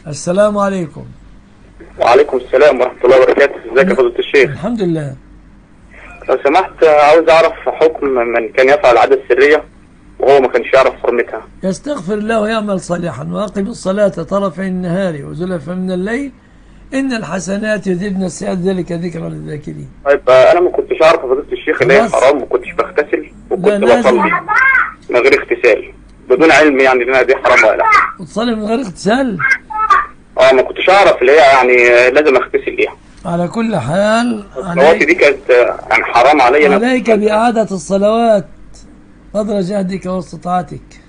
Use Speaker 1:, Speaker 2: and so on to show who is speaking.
Speaker 1: السلام عليكم
Speaker 2: وعليكم السلام ورحمة الله وبركاته ازيك يا فضيلة الشيخ
Speaker 1: الحمد لله
Speaker 2: لو سمحت عاوز اعرف حكم من كان يفعل العادة السرية وهو ما كانش يعرف حرمتها
Speaker 1: يستغفر الله ويعمل صالحا وأقم الصلاة طرفي النهار وزلفا من الليل إن الحسنات يذهبن السيئات ذلك ذكرى للذاكرين
Speaker 2: طيب آه، انا ما كنتش اعرف يا فضيلة الشيخ ان هي
Speaker 1: خلاص.
Speaker 2: حرام وما كنتش بغتسل وكنت
Speaker 1: ده لازم.
Speaker 2: بصلي من غير اغتسال بدون علم يعني انها دي حرام ولا لا
Speaker 1: وتصلي من غير اغتسال
Speaker 2: اه ما كنتش اعرف اللي هي يعني آه، لازم اغتسل ليها
Speaker 1: على كل حال
Speaker 2: صلواتي دي
Speaker 1: عليك,
Speaker 2: كانت آه، يعني حرام عليا أنا-
Speaker 1: عليك بإعادة الصلوات قدر جهدك واستطاعتك